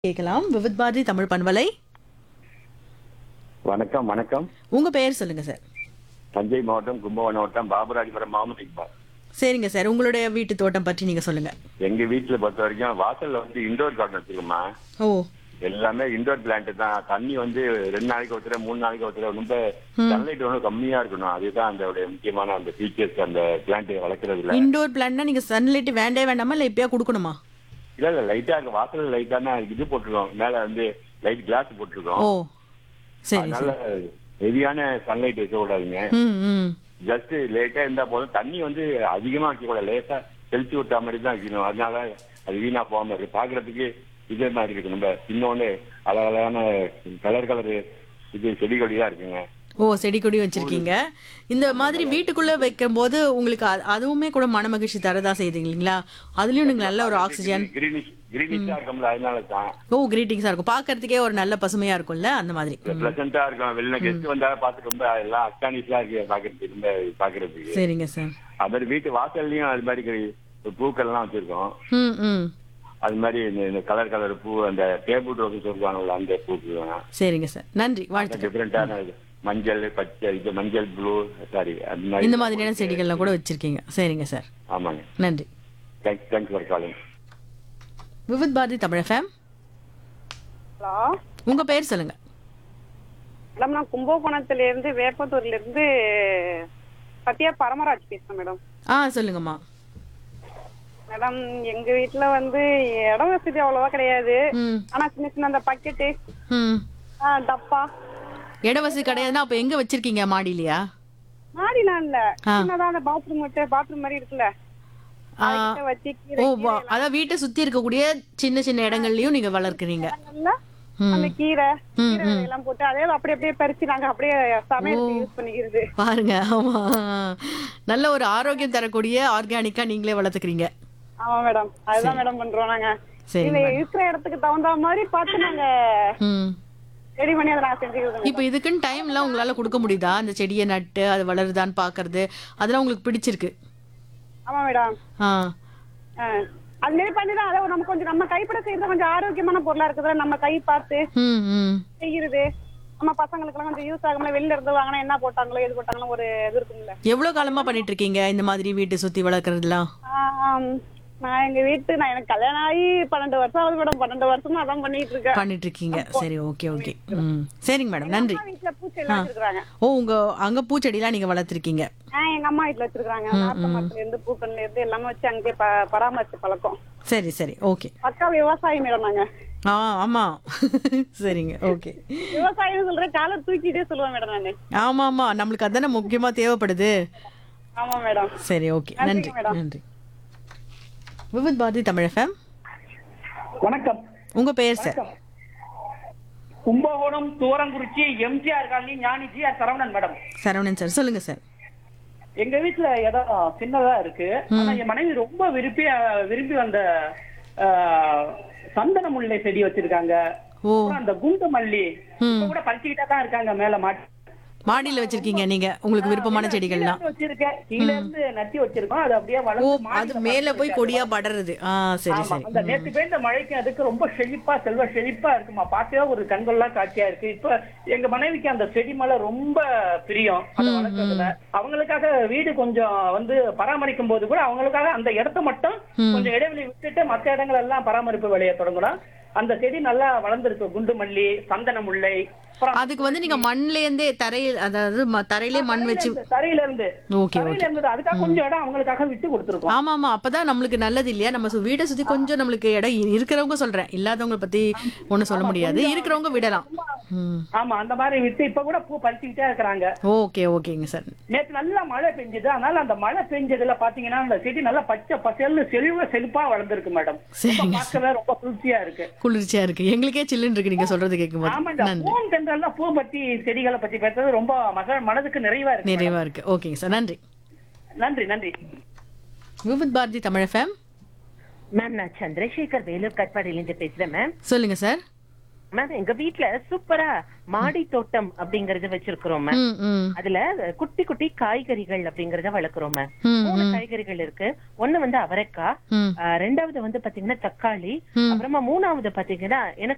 கேட்கலாம் விவித் பாரதி தமிழ் பண்பலை வணக்கம் வணக்கம் உங்க பெயர் சொல்லுங்க சார் தஞ்சை மாவட்டம் கும்பகோணம் மாவட்டம் பாபராஜபுரம் முகமது இக்பால் சரிங்க சார் உங்களுடைய வீட்டு தோட்டம் பற்றி நீங்க சொல்லுங்க எங்க வீட்டுல பொறுத்த வரைக்கும் வாசல்ல வந்து இண்டோர் கார்டன் வச்சிருக்கோமா ஓ எல்லாமே இண்டோர் பிளான்ட் தான் தண்ணி வந்து ரெண்டு நாளைக்கு ஒருத்தர மூணு நாளைக்கு ஒருத்தர ரொம்ப சன்லைட் வந்து கம்மியா இருக்கணும் அதுதான் அந்த முக்கியமான அந்த ஃபீச்சர்ஸ் அந்த பிளான்ட் வளர்க்கறதுல இண்டோர் பிளான்னா நீங்க சன்லைட் வேண்டே வேண்டாமா இல்ல இப்பயா கொடுக்கணுமா இல்ல இல்ல லைட்டா இருக்கு வாசல்ல லைட்டான இது போட்டிருக்கோம் மேல வந்து லைட் கிளாஸ் போட்டிருக்கோம் ஓ சரி அதனால ஹெவியான சன்லைட் வைக்க கூடாதுங்க ம் ம் ஜஸ்ட் லேட்டா இருந்தா போதும் தண்ணி வந்து அதிகமா வைக்க கூடாது லேசா தெளிச்சு விட்டா மாதிரி தான் வைக்கணும் அதனால அது வீணா போகாம இருக்கு பாக்குறதுக்கு இதே மாதிரி இருக்கு நம்ம இன்னொன்னு அழகழகான கலர் கலர் இது செடி கொடி தான் இருக்குங்க ஓ செடி கொடி வச்சிருக்கீங்க இந்த மாதிரி வீட்டுக்குள்ள வைக்கும் போது உங்களுக்கு அது- அதுவுமே கூட மன மகிழ்ச்சி தரதா செய்யுது இல்லைங்களா அதுலயும் நீங்க நல்ல ஒரு ஆக்சிஜன் கிரீனிஷ் கிரீனிஷா இருக்கும்ல அதனால தான் ஓ கிரீட்டிங்ஸா இருக்கும் பார்க்கறதுக்கே ஒரு நல்ல பசுமையா இருக்கும்ல அந்த மாதிரி பிளசண்டா இருக்கும் வெளில கெஸ்ட் வந்தா பார்த்து ரொம்ப எல்லாம் அஸ்டானிஷா இருக்கு பாக்குறதுக்கு ரொம்ப பாக்குறதுக்கு சரிங்க சார் அது மாதிரி வீட்டு வாசல்லையும் அது மாதிரி பூக்கள்லாம் வச்சிருக்கோம் ம் ம் அது மாதிரி இந்த- இந்த கலர் கலர் பூ அந்த டேபிள் ரோஸ் சொல்லுவாங்கல்ல அந்த பூக்கு சரிங்க சார் நன்றி வாழ்த்துக்கள் டிஃபரெண்டான மஞ்சள் பச்சை இது மஞ்சள் ப்ளூ சாரி அந்த மாதிரி இந்த மாதிரியான செடிகள்லாம் கூட வச்சிருக்கீங்க சரிங்க சார் ஆமாங்க நன்றி thanks thanks for calling Vividh Bharati Tamil FM hello உங்க பெயர் சொல்லுங்க மேடம் நான் கும்பகோணத்துல இருந்து வேப்பத்தூர்ல இருந்து சத்யா பரமராஜ் பேசுறேன் மேடம் ஆ சொல்லுங்கம்மா மேடம் எங்க வீட்ல வந்து இடம் வசதி அவ்வளவா கிடையாது ம் ஆனா சின்ன சின்ன அந்த பக்கெட்டு ம் டப்பா இட வசதி கிடையாதுன்னா அப்ப எங்க வச்சிருக்கீங்க மாடியிலயா மாடிலாம் இல்ல ஆ. சின்னதா அந்த பாத்ரூம் விட்டு பாத்ரூம் மாதிரி இருக்குல்ல ஆ, அதுகிட்ட வச்சு ஓ கீரை வா- அதான் வீட்டை சுத்தி இருக்கக்கூடிய சின்ன சின்ன இடங்கள்லயும் நீங்க வளர்க்குறீங்க கீரைகள்ல ம். அந்த கீரை ம், கீரை எல்லாம் போட்டு அதே அப்படி அப்படியே பறிச்சு நாங்க அப்படியே சமையலுக்கு யூஸ் பண்ணிக்கிறது பாருங்க ஆமா நல்ல ஒரு ஆரோக்கியம் தரக்கூடிய ஆர்கானிக்கா நீங்களே வளர்த்துக்கிறீங்க ஆமா மேடம் அதுதான் மேடம் பண்றோம் நாங்க சரி இது இருக்கிற இடத்துக்கு தகுந்த மாதிரி பார்த்து நாங்க ம் ரெடி பண்ணி அதை நாங்க செஞ்சுக்கிறது இப்போ இதுக்குன்னு டைம்லாம் உங்களால கொடுக்க முடியுதா அந்த செடியை நட்டு அது வளருதான்னு பாக்குறது அதெல்லாம் உங்களுக்கு பிடிச்சிருக்கு ஆமா மேடம் ஆ ஆ. அது மாரி பண்ணிதான் அதை நமக்கு கொஞ்சம் நம்ம கைப்பட செய்யறது கொஞ்சம் ஆரோக்கியமான பொருளா இருக்குதுல நம்ம கை பார்த்து ம் ம் செய்யறது நம்ம பசங்களுக்கு எல்லாம் கொஞ்சம் யூஸ் ஆகாம வெளில இருந்து வாங்கினா என்ன போட்டாங்களோ எது போட்டாங்களோ ஒரு இது இருக்கும்ல எவ்வளவு காலமா பண்ணிட்டு இருக்கீங்க இந்த மாதிரி வீட்டை சுத்தி வளர்க்கறதுலாம் ஆம். நான் எங்க வீட்டு நான் எனக்கு கல்யாணம் ஆகி பன்னெண்டு வருஷம் ஆகுது மேடம் பன்னெண்டு வருஷமா அதான் பண்ணிட்டு இருக்கேன் பண்ணிட்டு இருக்கீங்க சரி ஓகே ஓகே ம் சரிங்க மேடம் நன்றி அம்மா வீட்டுல பூச்சி எல்லாம் வச்சிருக்காங்க ஓ உங்க அங்க பூச்செடிலாம் நீங்க வளர்த்துருக்கீங்க ஆஹ் எங்க அம்மா வீட்டுல வச்சிருக்காங்க நாட்டு மரத்துல இருந்து பூக்கள்ல இருந்து எல்லாமே வச்சு அங்கேயே ப- பராமரிச்சு பழக்கம் சரி சரி ஓகே பக்கா விவசாயி மேடம் நாங்க ஆ ஆமா சரிங்க ஓகே விவசாயம் சொல்றேன் காலை தூக்கிட்டே சொல்லுவேன் மேடம் நானு ஆமா ஆமா நம்மளுக்கு அதானே முக்கியமா தேவைப்படுது ஆமா மேடம் சரி ஓகே நன்றி நன்றிங்க மேடம். நன்றி விவித் பாரதி தமிழ் எஃப்எம் வணக்கம் உங்க பெயர் sir Kumbakonam Thurangurichi MGR colony Gnani G R Saravanan madam Saravanan sir சொல்லுங்க சார் எங்க வீட்டுல இடம் சின்னதா இருக்கு ஆனா என் மனைவி ரொம்ப விரும்பி அஹ், விரும்பி வந்த அஹ், சந்தன முல்லை செடி வச்சிருக்காங்க ஓ அப்புறம் அந்த குண்டு மல்லி இப்ப கூட பறிச்சுக்கிட்டே தான் இருக்காங்க மேல மாட்டி மாடியில வச்சிருக்கீங்க நீங்க உங்களுக்கு விருப்பமான செடிகள்லாம் கீழ இருந்து வச்சிருக்கேன் கீழ இருந்து நட்டி வச்சிருக்கோம் அது அப்படியே ஓ வளர்ந்து அது மாடியில மேல போய் கொடியா படருது ஆ சரி ஆமா சரி அந்த நேத்து பெய்த மழைக்கு அதுக்கு ரொம்ப செழிப்பா செல்வ செழிப்பா இருக்குமா பார்த்தே ஒரு கண்கொள்ளா காட்சியா இருக்கு இப்ப எங்க மனைவிக்கு அந்த செடி மேல ரொம்ப பிரியம் அதை வளர்க்கறதுல அவங்களுக்காக வீடு கொஞ்சம் வந்து பராமரிக்கும் போது கூட அவங்களுக்காக அந்த இடத்த மட்டும் கொஞ்சம் இடைவெளி விட்டுட்டு மத்த இடங்கள் எல்லாம் பராமரிப்பு வேலையை தொடங்கணும் அந்த செடி நல்லா வளர்ந்துருக்கு குண்டு மல்லி சந்தன முல்லை அப்புறம் அதுக்கு வந்து நீங்க மண்ல இருந்தே தரையில் அதாவது ம- தரையிலே மண் வச்சு தரையில இருந்து ஓகே தரையில ஓகே இருந்தது அதுக்காக கொஞ்சம் இடம் அவங்களுக்காக விட்டு கொடுத்துருக்கோம் ஆமா ஆமா அப்பதான் நம்மளுக்கு நல்லது இல்லையா நம்ம சு- வீடை சுத்தி கொஞ்சம் நம்மளுக்கு இடம் இ- இருக்கிறவங்க சொல்றேன் இல்லாதவங்க பத்தி ஒண்ணும் சொல்ல முடியாது இருக்கிறவங்க விடலாம் ம் ஆமா அந்த மாதிரி விட்டு இப்ப கூட பூ பறிச்சுக்கிட்டே இருக்கிறாங்க ஓகே ஓகேங்க சார் நேத்து நல்லா மழை பெஞ்சது அதனால அந்த மழை பெஞ்சதுல பாத்தீங்கன்னா அந்த செடி நல்லா பச்சை பசேல்னு செழிவ செழிப்பா வளர்ந்துருக்கு மேடம் சரிங்க பார்க்கவே ரொம்ப குளிர்ச்சியா இருக்கு குளிர்ச்சியா இருக்கு எங்களுக்கே சில்லுன்னு இருக்கு நீங்க சொல்றது கேட்கும்போது ஆமாண்டா நன்றி பூன் தென்றல்ல பூ பத்தி செடிகளை பத்தி பேசுறது ரொம்ப மக மனதுக்கு நிறைவா இருக்கு நிறைவா இருக்கு ஓகேங்க சார் நன்றி நன்றி நன்றி விவித் பாரதி தமிழ் எஃப்எம் மேம் நான் சந்திரசேகர் வேலூர் கட்பாடியிலிருந்து பேசுறேன் மேம் சொல்லுங்க சார் மேம் எங்க வீட்ல சூப்பரா மாடி தோட்டம் அப்படிங்கறது வச்சிருக்கிறோம் மேம் ம் ம் அதுல குட்டி குட்டி காய்கறிகள் அப்படிங்கறத வளர்க்குறோம் மேம் ம், மூணு காய்கறிகள் இருக்கு ஒண்ணு வந்து அவரைக்காய் ம் ஆ, ரெண்டாவது வந்து பாத்தீங்கன்னா தக்காளி ம். அப்புறமா மூணாவது பாத்தீங்கன்னா எனக்கு